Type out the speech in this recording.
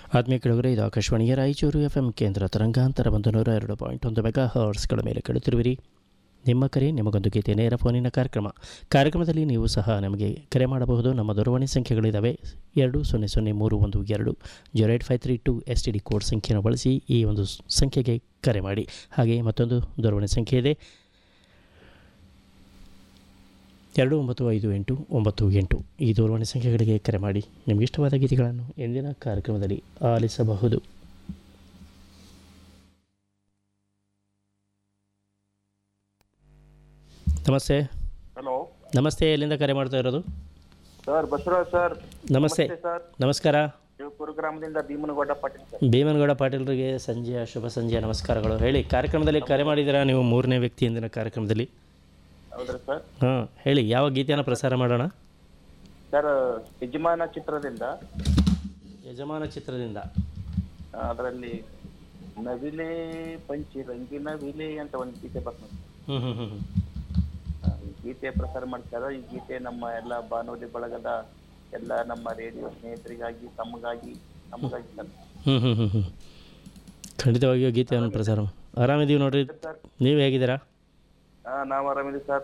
ಆತ್ಮೀಯ ಕೆಳಗರೆ ಇದು ಆಕಾಶವಾಣಿಯ ರಾಯಚೂರು ಎಫ್ ಎಂ ಕೇಂದ್ರ ತರಂಗಾಂತರ ಒಂದು ನೂರ ಎರಡು ಪಾಯಿಂಟ್ ಒಂದು ಮೆಗಾ ಹರ್ಸ್ಗಳ ಮೇಲೆ ಕೇಳುತ್ತಿರುವಿರಿ ನಿಮ್ಮ ಕರೆ ನಿಮಗೊಂದು ಗೀತೆ ನೇರ ಫೋನಿನ ಕಾರ್ಯಕ್ರಮ ಕಾರ್ಯಕ್ರಮದಲ್ಲಿ ನೀವು ಸಹ ನಮಗೆ ಕರೆ ಮಾಡಬಹುದು ನಮ್ಮ ದೂರವಾಣಿ ಸಂಖ್ಯೆಗಳಿದ್ದಾವೆ ಎರಡು ಸೊನ್ನೆ ಸೊನ್ನೆ ಮೂರು ಒಂದು ಎರಡು zero eight five three two S T D code ಸಂಖ್ಯೆಯನ್ನು ಬಳಸಿ ಈ ಒಂದು ಸ್- ಸಂಖ್ಯೆಗೆ ಕರೆ ಮಾಡಿ ಹಾಗೆ ಮತ್ತೊಂದು ದೂರವಾಣಿ ಸಂಖ್ಯೆ ಇದೆ ಎರಡು ಒಂಬತ್ತು ಐದು ಎಂಟು ಒಂಬತ್ತು ಎಂಟು ಈ ದೂರವಾಣಿ ಸಂಖ್ಯೆಗಳಿಗೆ ಕರೆ ಮಾಡಿ ನಿಮಗೆ ಇಷ್ಟವಾದ ಗೀತೆಗಳನ್ನು ಎಂದಿನ ಕಾರ್ಯಕ್ರಮದಲ್ಲಿ ಆಲಿಸಬಹುದು ನಮಸ್ತೆ ಹಲೋ ನಮಸ್ತೆ ಎಲ್ಲಿಂದ ಕರೆ ಮಾಡ್ತಾ ಇರೋದು ಸರ್ ಬಸವರಾಜ್ ಸರ್ ನಮಸ್ತೆ ಸರ್ ನಮಸ್ಕಾರ ಶಿವಪುರ ಗ್ರಾಮದಿಂದ ಭೀಮನಗೌಡ ಪಾಟೀಲ್ ಸರ್ ಭೀಮನಗೌಡ ಪಾಟೀಲರಿಗೆ ಸಂಜೆಯ ಶುಭ ಸಂಜೆಯ ನಮಸ್ಕಾರಗಳು ಹೇಳಿ ಕಾರ್ಯಕ್ರಮದಲ್ಲಿ ಕರೆ ಮಾಡಿದ್ದೀರಾ ನೀವು ಮೂರನೇ ವ್ಯಕ್ತಿ ಎಂದಿನ ಕಾರ್ಯಕ್ರಮದಲ್ಲಿ ಹೌದ್ರಿ ಸರ್ ಹಾಂ ಹೇಳಿ ಯಾವ ಗೀತೆಯನ್ನು ಪ್ರಸಾರ ಮಾಡೋಣ ಸರ್ ಯಜಮಾನ ಚಿತ್ರದಿಂದ ಯಜಮಾನ ಚಿತ್ರದಿಂದ ಅದರಲ್ಲಿ ನವಿಲೆ ಪಂಚಿ ರಂಗಿ ನವಿಲೆ ಅಂತ ಒಂದು ಗೀತೆ ಬರ್ತದೆ ಹ್ಞೂ ಹ್ಞೂ ಹ್ಞೂ ಆ, ಈ ಗೀತೆ ಪ್ರಸಾರ ಮಾಡ್ತಾರೆ ಈ ಗೀತೆ ನಮ್ಮ ಎಲ್ಲ ಬಾನುಲಿ ಬಳಗದ ಎಲ್ಲ ನಮ್ಮ ರೇಡಿಯೋ ಸ್ನೇಹಿತರಿಗಾಗಿ ತಮಗಾಗಿ ನಮಗಾಗಿ ಸರ್ ಹ್ಞೂ ಹ್ಞೂ ಹ್ಞೂ ಹ್ಞೂ ಖಂಡಿತವಾಗಿಯೂ ಗೀತೆಯನ್ನು ಪ್ರಸಾರ ಆರಾಮಿದ್ದೀವಿ ನೋಡ್ರಿ ಸರ್ ನೀವು ಹೇಗಿದ್ದೀರಾ ನಾವು ಆರಾಮಿದ್ದೀವಿ ಸರ್